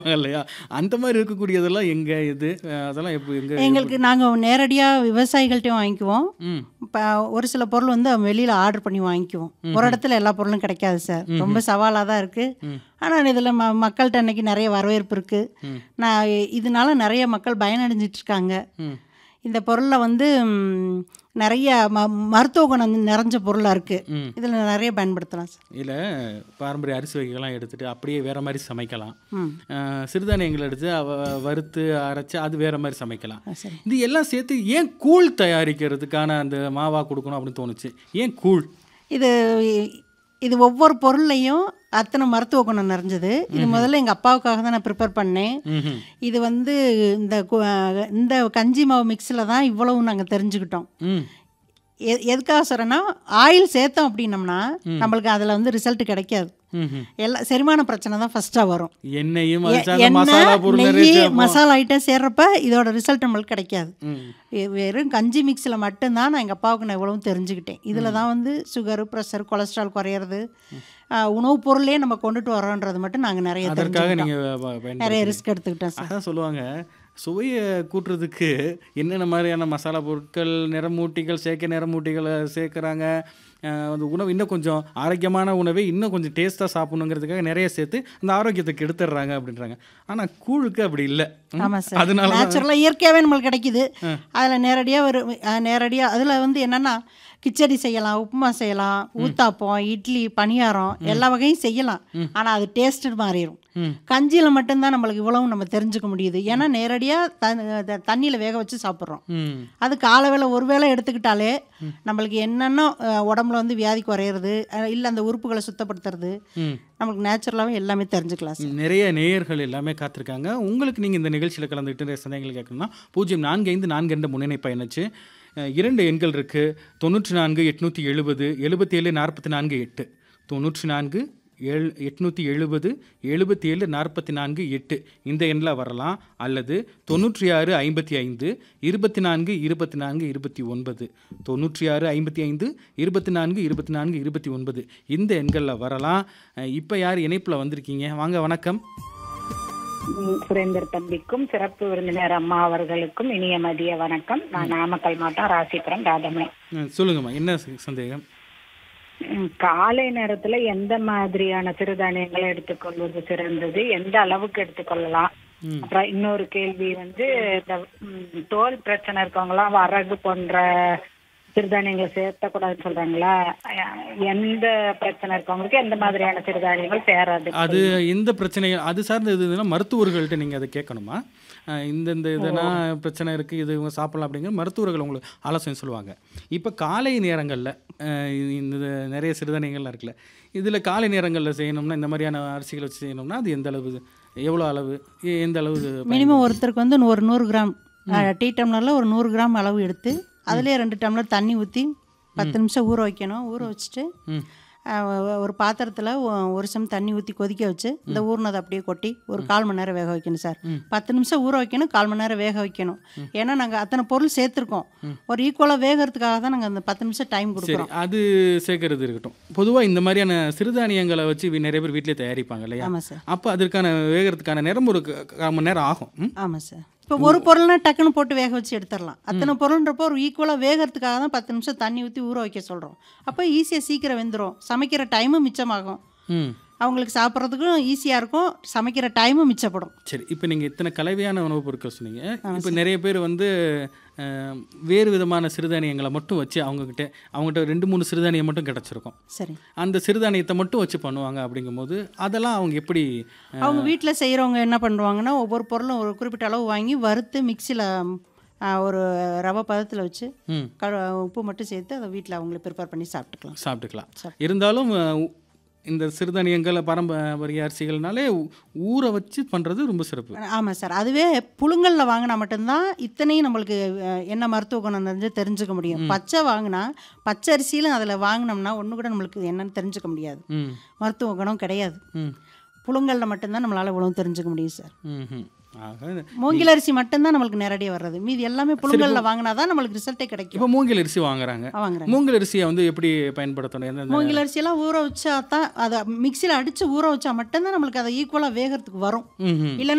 இல்லையா? அந்த மாரி இருக்கக்கூடியதெல்லாம் எங்க இது? அ அதெல்லாம் எப்ப எங்க எங்களுக்கு நாங்க நேரடியா விவசாயிகள்ட்டயும் வாங்கிக்குவோம். ம். இப்ப ஒரு சில பொருள் வந்து வெளியில ஆர்டர் பண்ணி வாங்கிக்குவோம். ஒரு இடத்துல எல்லா பொருளும் கிடைக்காது சார். ரொம்ப சவாலா தான் இருக்கு. ம். ஆனா இதில ம மக்கள்ட்ட இன்னைக்கு நெறைய வரவேற்பு இருக்கு. ம். நான் இதனால நெறைய மக்கள் பயனடைஞ்சிட்டு இருக்காங்க. ம். இந்த பொருள்ல வந்து ம் நெறைய ம மருத்துவ குணம் நிறைஞ்ச பொருளா இருக்கு. ம். இதில நெறைய பயன்படுத்தலாம் சார். இதுல பாரம்பரிய அரிசி வகைகள்லாம் எடுத்துட்டு அப்படியே வேற மாரி சமைக்கலாம். ம். அ சிறுதானியங்கள் எடுத்து அவ வறுத்து அரைச்சு அது வேற மாரி சமைக்கலாம். ஆ சரி. இது எல்லாம் சேர்த்து ஏன் கூழ் தயாரிக்கிறதுக்கான அந்த மாவா குடுக்கணும் அப்படின்னு தோணுச்சு? ஏன் கூழ்? இது இது ஒவ்வொரு பொருள்லயும் அத்தனை மருத்துவ குணம் நிறைஞ்சது. இது முதல்ல எங்க அப்பாவுக்காக தான் நான் ப்ரிப்பேர் பண்ணேன். ம்ஹ்ம். இது வந்து இந்த கு இந்த கஞ்சி மாவு மிக்ஸில தான் இவ்வளவும் நாங்க தெரிஞ்சுக்கிட்டோம். ம். எ எதுக்காக சொல்றேன்னா, ஆயில் சேர்த்தோம் அப்படின்னம்னா, நம்மளுக்கு அதில வந்து ரிசல்ட் கிடைக்காது. ம்ஹ்ம். எல்லா செரிமான பிரச்சனை தான் ஃபர்ஸ்ட்டா வரும். எண்ணெயும் அது எ சார்ந்த மசாலா எண்ணெய், பொருள் நிறைய நெய்யி, சேர்ப்போம். மசாலா ஐட்டம் சேர்றப்ப இதோட ரிசல்ட் நம்மளுக்கு கிடைக்காது. ம். வெ வெறும் கஞ்சி மிக்ஸில மட்டும் தான் நான் எங்க அப்பாவுக்கு நான் இவ்வளவும் தெரிஞ்சுக்கிட்டேன். இதில தான் வந்து சுகர், பிரஷர், கொலஸ்ட்ரால் குறையிறது, அ உணவுப் பொருளே நம்ம கொண்டுட்டு வரோன்றது மட்டும் நாங்க நெறைய அதற்காக தெரிஞ்சுக்கிட்டோம். நீங்க ப நெறைய பயன்படுத்துறீங்க. ரிஸ்க் எடுத்துக்கிட்டோம் சார். அதான் சொல்லுவாங்க சுவைய கூட்டுறதுக்கு என்னென்ன மாதிரியான மசாலா பொருட்கள், நிறமூட்டிகள், செயற்கை நிறமூட்டிகள சேர்க்குறாங்க. அ அந்த உணவு இன்னும் கொஞ்சம் ஆரோக்கியமான உணவை இன்னும் கொஞ்சம் டேஸ்ட்டா சாப்பிடணுங்கிறதுக்காக நெறைய சேர்த்து அந்த ஆரோக்கியத்த கெடுத்துடுறாங்க அப்படின்றாங்க. ஆனா கூழுக்கு அப்படி இல்ல. ம். ஆமா சார். அதனால தான் நேச்சுரலா இயற்கையாவே நம்மளுக்கு கிடைக்குது. அதில நேரடியா ஒரு அ நேரடியா அதில வந்து என்னன்னா, கிச்சடி செய்யலாம், உப்புமா செய்யலாம், ஊத்தாப்பம், இட்லி, பணியாரம் எல்லா வகையும் செய்யலாம். ஆனா அது டேஸ்ட் மாறிரும். ம். கஞ்சியில மட்டும் தான் நம்மளுக்கு இவ்வளவும் நம்ம தெரிஞ்சுக்க முடியுது. ஏன்னா நேரடியா த த தண்ணியில வேக வச்சு சாப்பிடுறோம். ம். அது காலை வேளை ஒரு வேளை எடுத்துக்கிட்டாலே நம்மளுக்கு என்னென்ன அ உடம்புல வந்து வியாதி குறையிறது, அ இல்ல அந்த உறுப்புகள சுத்தப்படுத்துறது, ம். நமக்கு நேச்சுரலாவே எல்லாமே தெரிஞ்சுக்கலாம் சார். நிறைய நேயர்கள் எல்லாமே காத்திருக்காங்க. உங்களுக்கு நீங்க இந்த நிகழ்ச்சியில கலந்துக்கிட்டு நிறைய சந்தேகங்கள் கேட்கணும்னா 0454 என்ற முன்னணிப்பை இணைச்சு அ 2 எண்கள் இருக்கு. 94 870 77 44 8 94 ஏழ் 870 77 44 8 இந்த எண்ணில் வரலாம் அல்லது 96 55 24 24 29 96 55 24 24 29 இந்த எண்களில் வரலாம் இப்போ யார் இணைப்பில் வந்திருக்கீங்க வாங்க வணக்கம் ம், சுரேந்தர் தம்பிக்கும் சிறப்பு விருந்தினர் அம்மா அவர்களுக்கும் இனிய மதிய வணக்கம் நான் நாமக்கல் மாவட்டம் ராசிபுரம் ராதமே ம், சொல்லுங்கம்மா என்ன ச- சந்தேகம் ம், காலை நேரத்துல எந்த மாதிரியான சிறுதானியங்களை எடுத்துக்கொள்வது சிறந்தது எந்த அளவுக்கு எடுத்துக்கொள்ளலாம் ம். அப்புறம் இன்னொரு கேள்வி வந்து இந்த ம், தோல் பிரச்சனை இருக்கவங்களாம் வரகு போன்ற சிறுதானியங்களை சேர்த்தக்கூடாதுன்னு சொல்றாங்களா அஹ், எந்த பிரச்சனை இருக்கவங்களுக்கு எந்த மாதிரியான சிறுதானியங்கள் சேராது அது எந்த பிரச்சனை அது சார்ந்த இதுனா மருத்துவர்கள்ட்ட நீங்கள் அதை கேட்கணுமா அஹ் இந்த இந்த இதெல்லாம் பிரச்சனை இருக்குது இது இவங்க சாப்பிடலாம் அப்படிங்கிற மருத்துவர்கள் உங்களுக்கு ஆலோசனை சொல்லுவாங்க இப்போ காலை நேரங்களில் இந்த நிறைய சிறுதானியங்கள்லாம் இருக்குல்ல இதில் காலை நேரங்களில் செய்யணும்னா இந்த மாதிரியான அரிசிகள் வச்சு செய்யணும்னா அது எந்த அளவு எவ்வளோ அளவு எ- எந்த அளவு மினிமம் ஒருத்தருக்கு வந்து ஒரு நூறு கிராம் அஹ், டீ டம்ளரில் ஒரு நூறு கிராம் அளவு எடுத்து அதிலே ரெண்டு டம்ளர் தண்ணி ஊற்றி பத்து நிமிஷம் ஊற வைக்கணும் ஊற வச்சுட்டு ம். அஹ், ஒ- ஒரு பாத்திரத்தில் ஒரு சம் தண்ணி ஊற்றி கொதிக்க வச்சு இந்த ஊறினதை அப்படியே கொட்டி ஒரு கால் மணி நேரம் வேக வைக்கணும் சார் பத்து நிமிஷம் ஊற வைக்கணும் கால் மணி நேரம் வேக வைக்கணும் ஏன்னா நாங்கள் அத்தனை பொருள் சேர்த்துருக்கோம் ஒரு ஈக்குவலாக வேகிறதுக்காக தான் நாங்கள் அந்த பத்து நிமிஷம் டைம் சரி கொடுக்குறோம் அது சேர்க்கறது இருக்கட்டும் பொதுவாக இந்த மாதிரியான சிறுதானியங்களை வச்சு வி- நிறைய பேர் வீட்டிலே தயாரிப்பாங்க இல்லையா ஆமாம் சார் அப்போ அதற்கான வேகிறதுக்கான நேரம் ஒரு க- கால் மணி நேரம் ஆகும் ம்? ஆமாம் சார் இப்போ ஒரு பொருள்னா டக்குன்னு போட்டு வேக வச்சு எடுத்துடலாம் அத்தனை பொருள்ன்றப்போ ஒரு ஈக்குவலாக வேகிறதுக்காக தான் பத்து நிமிஷம் தண்ணி ஊற்றி ஊற வைக்க சொல்கிறோம் அப்போ ஈஸியாக சீக்கிரம் வெந்துடும் சமைக்கிற டைமும் மிச்சமாகும் ம் அவங்களுக்கு சாப்பிட்றதுக்கும் ஈஸியாக இருக்கும் சமைக்கிற டைமும் மிச்சப்படும் சரி இப்போ நீங்கள் இத்தனை கலவையான உணவுப் பொருட்கள் சொன்னீங்க இப்போ நிறைய பேர் வந்து அஹ், வேறு விதமான சிறுதானியங்களை மட்டும் வச்சு அவங்கக்கிட்ட அவங்ககிட்ட ரெண்டு மூணு சிறுதானியம் மட்டும் கிடச்சிருக்கும் சரி அந்த சிறுதானியத்தை மட்டும் வச்சு பண்ணுவாங்க அப்படிங்கும்போது அதெல்லாம் அவங்க எப்படி அஹ், அவங்க வீட்டில் செய்கிறவங்க என்ன பண்ணுவாங்கன்னா ஒவ்வொரு பொருளும் ஒரு குறிப்பிட்ட அளவு வாங்கி வறுத்து மிக்சியில் ஒரு ரவை பதத்தில் வச்சு ம் க உப்பு மட்டும் சேர்த்து அதை வீட்டில் அவங்களே ப்ரிப்பேர் பண்ணி சாப்பிட்டுக்கலாம் சாப்பிட்டுக்கலாம் இருந்தாலும் அஹ், உ- இந்த சிறுதானியங்கள் பாரம்பரிய அரிசிகள்னாலே ஊ- ஊற வச்சு பண்ணுறது ரொம்ப சிறப்பு ஆமாம் சார் அதுவே புழுங்கல்ல வாங்கினா மட்டும்தான் இத்தனையும் நம்மளுக்கு அஹ், என்ன மருத்துவ குணம் நிறைஞ்சு தெரிஞ்சுக்க முடியும் பச்சை வாங்கினா பச்சை அரிசியிலும் அதில் வாங்கினோம்னா ஒன்று கூட நம்மளுக்கு என்னன்னு தெரிஞ்சுக்க முடியாது ம் மருத்துவ குணம் கிடையாது ம் புழுங்கல்ல மட்டும்தான் நம்மளால் இவ்வளவு தெரிஞ்சுக்க முடியும் சார் ம் ம் ஆக மூங்கில் அரிசி மட்டும்தான் நம்மளுக்கு நேரடியாக வர்றது மீதி எல்லாமே புழுங்கல்ல வாங்கினா தான் நம்மளுக்கு ரிசல்ட்டே கிடைக்கும் இப்போ மூங்கில் அரிசி வாங்குறாங்க வாங்குறாங்க மூங்கில் அரிசியை வந்து எப்படி பயன்படுத்தணும் எந்தெந்த மூங்கில் அரிசியெல்லாம் ஊற வச்சா தான் அதை மிக்சியில் அடித்து ஊற வச்சா மட்டும்தான் நம்மளுக்கு அதை ஈக்குவலாக வேகிறதுக்கு வரும் ம் ம் இல்லைன்னா